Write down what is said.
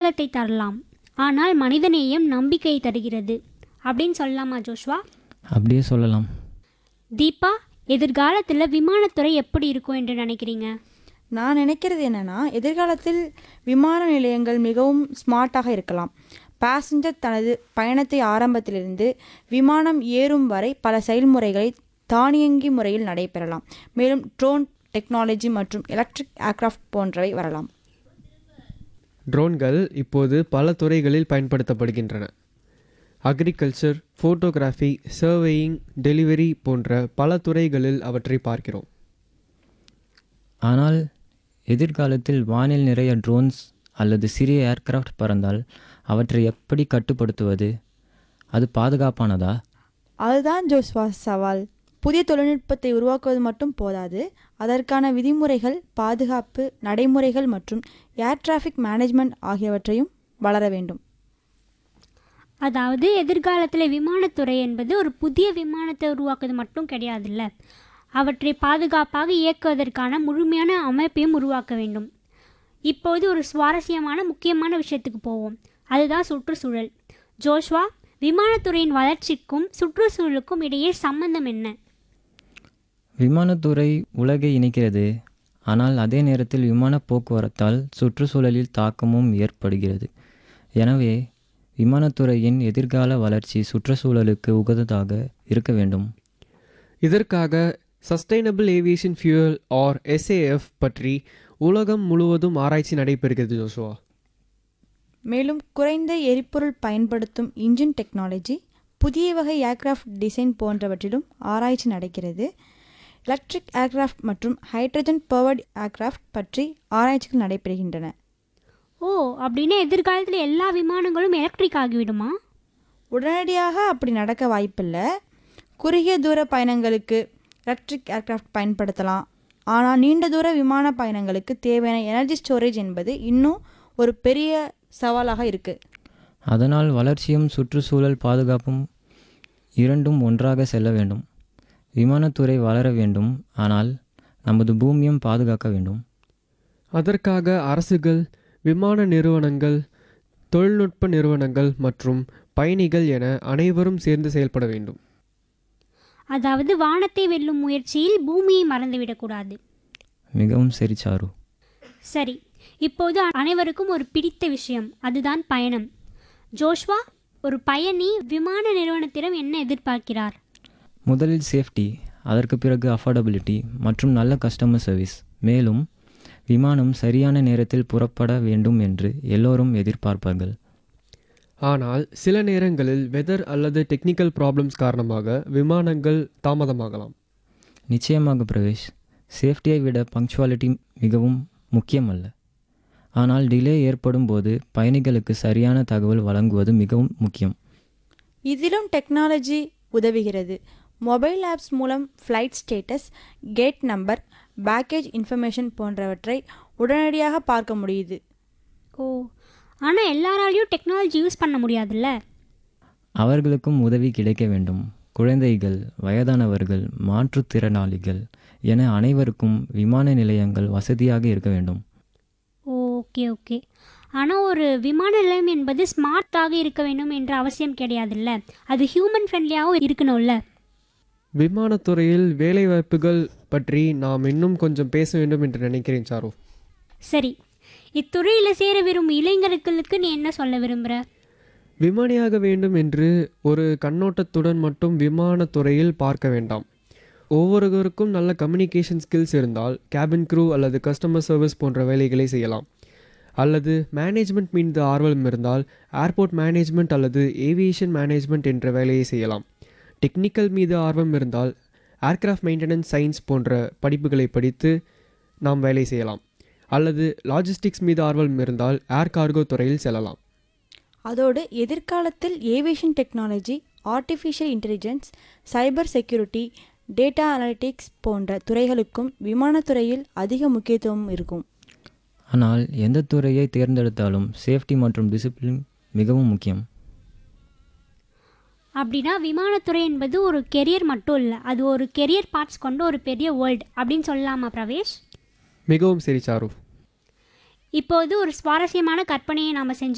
சுதந்திரத்தை தரலாம் ஆனால் மனிதநேயம் நம்பிக்கை தருகிறது அப்படின்னு சொல்லலாமா ஜோஷ்வா அப்படியே சொல்லலாம் தீபா எதிர்காலத்தில் விமானத்துறை எப்படி இருக்கும் என்று நினைக்கிறீங்க நான் நினைக்கிறது என்னன்னா எதிர்காலத்தில் விமான நிலையங்கள் மிகவும் ஸ்மார்ட்டாக இருக்கலாம் பாசஞ்சர் தனது பயணத்தை ஆரம்பத்திலிருந்து விமானம் ஏறும் வரை பல செயல்முறைகளை தானியங்கி முறையில் நடைபெறலாம் மேலும் ட்ரோன் டெக்னாலஜி மற்றும் எலக்ட்ரிக் ஏர்கிராஃப்ட் போன்றவை வரலாம் ட்ரோன்கள் இப்போது பல துறைகளில் பயன்படுத்தப்படுகின்றன அக்ரிகல்ச்சர் ஃபோட்டோகிராஃபி சர்வேயிங் டெலிவரி போன்ற பல துறைகளில் அவற்றை பார்க்கிறோம் ஆனால் எதிர்காலத்தில் வானில் நிறைய ட்ரோன்ஸ் அல்லது சிறிய ஏர்கிராஃப்ட் பறந்தால் அவற்றை எப்படி கட்டுப்படுத்துவது அது பாதுகாப்பானதா அதுதான் ஜோஸ்வா சவால் புதிய தொழில்நுட்பத்தை உருவாக்குவது மட்டும் போதாது அதற்கான விதிமுறைகள் பாதுகாப்பு நடைமுறைகள் மற்றும் ஏர் டிராஃபிக் மேனேஜ்மெண்ட் ஆகியவற்றையும் வளர வேண்டும் அதாவது எதிர்காலத்தில் விமானத்துறை என்பது ஒரு புதிய விமானத்தை உருவாக்குவது மட்டும் கிடையாதுல்ல அவற்றை பாதுகாப்பாக இயக்குவதற்கான முழுமையான அமைப்பையும் உருவாக்க வேண்டும் இப்போது ஒரு சுவாரஸ்யமான முக்கியமான விஷயத்துக்கு போவோம் அதுதான் சுற்றுச்சூழல் ஜோஷ்வா விமானத்துறையின் வளர்ச்சிக்கும் சுற்றுச்சூழலுக்கும் இடையே சம்பந்தம் என்ன விமானத்துறை உலகை இணைக்கிறது ஆனால் அதே நேரத்தில் விமான போக்குவரத்தால் சுற்றுச்சூழலில் தாக்கமும் ஏற்படுகிறது எனவே விமானத்துறையின் எதிர்கால வளர்ச்சி சுற்றுச்சூழலுக்கு உகந்ததாக இருக்க வேண்டும் இதற்காக sustainable aviation fuel or SAF பற்றி உலகம் முழுவதும் ஆராய்ச்சி நடைபெறுகிறது ஜோஷுவா மேலும் குறைந்த எரிபொருள் பயன்படுத்தும் இன்ஜின் டெக்னாலஜி புதிய வகை ஏர்கிராஃப்ட் டிசைன் போன்றவற்றிலும் ஆராய்ச்சி நடக்கிறது எலக்ட்ரிக் ஏர்கிராஃப்ட் மற்றும் ஹைட்ரஜன் பவர்ட் ஏர்கிராஃப்ட் பற்றி ஆராய்ச்சிகள் நடைபெறுகின்றன ஓ அப்படின்னா எதிர்காலத்தில் எல்லா விமானங்களும் எலக்ட்ரிக் ஆகிவிடுமா உடனடியாக அப்படி நடக்க வாய்ப்பில்லை குறுகிய தூர பயணங்களுக்கு எலக்ட்ரிக் ஏர்கிராஃப்ட் பயன்படுத்தலாம் ஆனால் நீண்ட தூர விமான பயணங்களுக்கு தேவையான எனர்ஜி ஸ்டோரேஜ் என்பது இன்னும் ஒரு பெரிய சவாலாக இருக்குது அதனால் வளர்ச்சியும் சுற்றுச்சூழல் பாதுகாப்பும் இரண்டும் ஒன்றாக செல்ல வேண்டும் விமானத்துறை வளர வேண்டும் ஆனால் நமது பூமியும் பாதுகாக்க வேண்டும் அதற்காக அரசுகள் விமான நிறுவனங்கள் தொழில்நுட்ப நிறுவனங்கள் மற்றும் பயணிகள் என அனைவரும் சேர்ந்து செயல்பட வேண்டும் அதாவது வானத்தை வெல்லும் முயற்சியில் பூமியை மறந்துவிடக்கூடாது மிகவும் சரி சாரு சரி இப்போது அனைவருக்கும் ஒரு பிடித்த விஷயம் அதுதான் பயணம் ஜோஷ்வா ஒரு பயணி விமான நிறுவனத்திடம் என்ன எதிர்பார்க்கிறார் முதலில் சேஃப்டி அதற்கு பிறகு அஃபோர்டபிலிட்டி மற்றும் நல்ல கஸ்டமர் சர்வீஸ் மேலும் விமானம் சரியான நேரத்தில் புறப்பட வேண்டும் என்று எல்லோரும் எதிர்பார்ப்பார்கள் ஆனால் சில நேரங்களில் வெதர் அல்லது டெக்னிக்கல் ப்ராப்ளம்ஸ் காரணமாக விமானங்கள் தாமதமாகலாம் நிச்சயமாக பிரவேஷ் சேஃப்டியை விட பங்க்சுவாலிட்டி மிகவும் முக்கியமல்ல ஆனால் டிலே ஏற்படும் போது பயணிகளுக்கு சரியான தகவல் வழங்குவது மிகவும் முக்கியம் இதிலும் டெக்னாலஜி உதவுகிறது மொபைல் ஆப்ஸ் மூலம் flight status gate number baggage information போன்றவற்றை உடனடியாக பார்க்க முடியுது ஓ ஆனால் எல்லாராலையும் டெக்னாலஜி யூஸ் பண்ண முடியாதுல்ல அவர்களுக்கும் உதவி கிடைக்க வேண்டும் குழந்தைகள் வயதானவர்கள் மாற்றுத்திறனாளிகள் என அனைவருக்கும் விமான நிலையங்கள் வசதியாக இருக்க வேண்டும் ஓகே ஓகே ஆனால் ஒரு விமான நிலையம் என்பது ஸ்மார்ட்டாக இருக்க வேண்டும் என்ற அவசியம் கிடையாதுல்ல அது ஹியூமன் ஃப்ரெண்ட்லியாகவும் இருக்கணும்ல விமானத்துறையில் வேலைவாய்ப்புகள் பற்றி நாம் இன்னும் கொஞ்சம் பேச வேண்டும் என்று நினைக்கிறேன் சாரு சரி இத்துறையில் சேர விரும்பும் இளைஞர்களுக்கு நீ என்ன சொல்ல விரும்புகிற விமானியாக வேண்டும் என்று ஒரு கண்ணோட்டத்துடன் மட்டும் விமானத்துறையில் பார்க்க வேண்டாம் ஒவ்வொருவருக்கும் நல்ல கம்யூனிகேஷன் ஸ்கில்ஸ் இருந்தால் கேபின் க்ரூ அல்லது கஸ்டமர் சர்வீஸ் போன்ற வேலைகளை செய்யலாம் அல்லது மேனேஜ்மெண்ட் மீது ஆர்வம் இருந்தால் ஏர்போர்ட் மேனேஜ்மெண்ட் அல்லது ஏவியேஷன் மேனேஜ்மெண்ட் என்ற வேலையை செய்யலாம் டெக்னிக்கல் மீது ஆர்வம் இருந்தால் ஏர்கிராஃப்ட் மெயின்டெனன்ஸ் சயின்ஸ் போன்ற படிப்புகளை படித்து நாம் வேலை செய்யலாம் அல்லது லாஜிஸ்டிக்ஸ் மீது ஆர்வம் இருந்தால் ஏர் கார்கோ துறையில் செல்லலாம் அதோடு எதிர்காலத்தில் aviation technology artificial intelligence cyber security data analytics போன்ற துறைகளுக்கும் விமானத்துறையில் அதிக முக்கியத்துவம் இருக்கும் ஆனால் எந்த துறையை தேர்ந்தெடுத்தாலும் சேஃப்டி மற்றும் டிசிப்ளின் மிகவும் முக்கியம் அப்படின்னா விமானத்துறை என்பது ஒரு கெரியர் மட்டும் இல்லை அது ஒரு கெரியர் பார்ட்ஸ் கொண்ட ஒரு பெரிய வேர்ல்ட் அப்படின்னு சொல்லலாமா பிரவேஷ் மிகவும் சரி சாரு இப்போது ஒரு சுவாரஸ்யமான கற்பனையை நாம் செஞ்சு